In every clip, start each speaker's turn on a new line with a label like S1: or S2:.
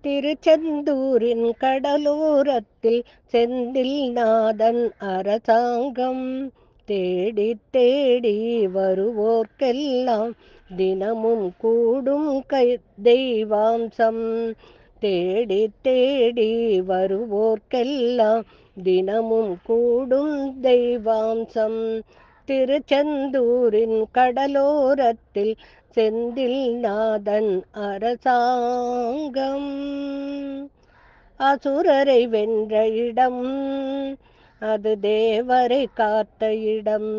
S1: திருச்செந்தூரின் கடலோரத்தில் செந்தில் நாதன் அரசாங்கம் தேடி தேடி வருவோர்க்கெல்லாம் தினமும் கூடும் கை தெய்வாம்சம் தேடி தேடி வருவோர்க்கெல்லாம் தினமும் கூடும் தெய்வாம்சம் திருச்செந்தூரின் கடலோரத்தில் செந்தில் நாதன் அரசாங்கம் அசுரரை வென்ற இடம் அது தேவரை காத்த இடம்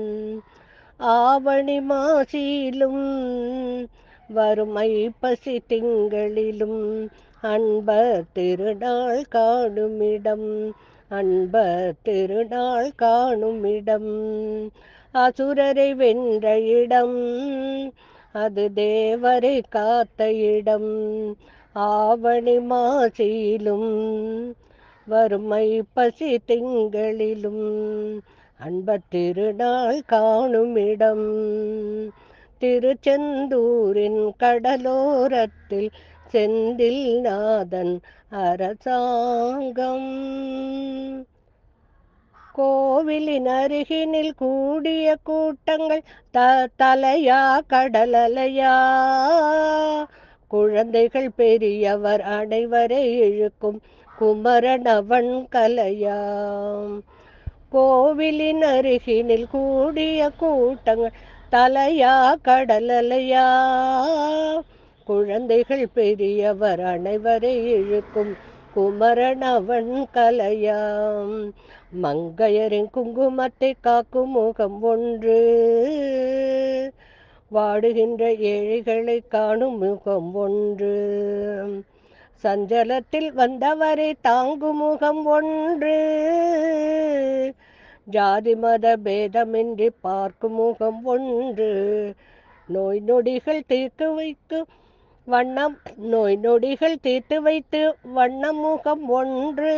S1: ஆவணி மாசியிலும் வரும் ஐப்பசி திங்களிலும் அன்பர் திருநாள் காணுமிடம் அன்பர் திருநாள் காணுமிடம் அசுரரை வென்ற இடம் அது தேவரை காத்த இடம் ஆவணி மாசியிலும் வறுமை பசி திங்களிலும் அன்பர் திருநாள் காணுமிடம் திருச்செந்தூரின் கடலோரத்தில் செந்தில் நாதன் அரசாங்கம் கோவிலின் அருகினில் கூடிய கூட்டங்கள் த தலையா கடலலையா குழந்தைகள் பெரியவர் அனைவரை இழுக்கும் குமரனவன் கலையாம் கோவிலின் அருகினில் கூடிய கூட்டங்கள் தலையா கடலலையா குழந்தைகள் பெரியவர் அனைவரை இழுக்கும் குமரனவன் கலையாம் மங்கையரின் குங்குமத்தை காக்கும் முகம் ஒன்று வாடுகின்ற ஏழைகளை காணும் முகம் ஒன்று சஞ்சலத்தில் வந்தவரை தாங்கும் முகம் ஒன்று ஜாதி மத பேதமின்றி பார்க்கும் முகம் ஒன்று நோய் நொடிகள் தீர்த்து வைக்கும் வண்ணம் நோய் நொடிகள் தீர்த்து வைத்து வண்ணம் முகம் ஒன்று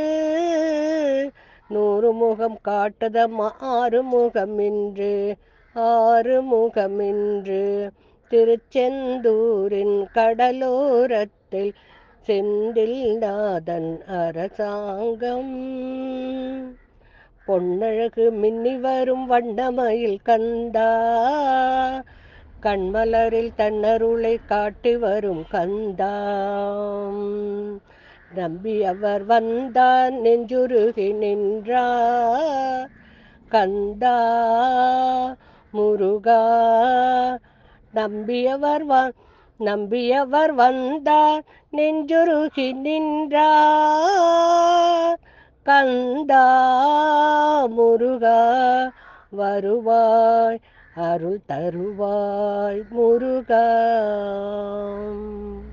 S1: நூறு முகம் காட்டுதம் ஆறு முகம் இன்று ஆறு முகம் இன்று திருச்செந்தூரின் கடலோரத்தில் செந்தில் நாதன் அரசாங்கம் பொன்னழகு மின்னி வரும் வண்ணமயில் கந்தா கண்மலரில் தன்னருளை காட்டி வரும் கந்தாம் நம்பி அவர் வந்தார் நெஞ்சுருகி நின்றார் கந்தா முருகா நம்பியவர் வ நம்பியவர் வந்தார் நெஞ்சுருகி நின்றார் கந்தா முருகா வருவாய் அருள் தருவாய் முருகா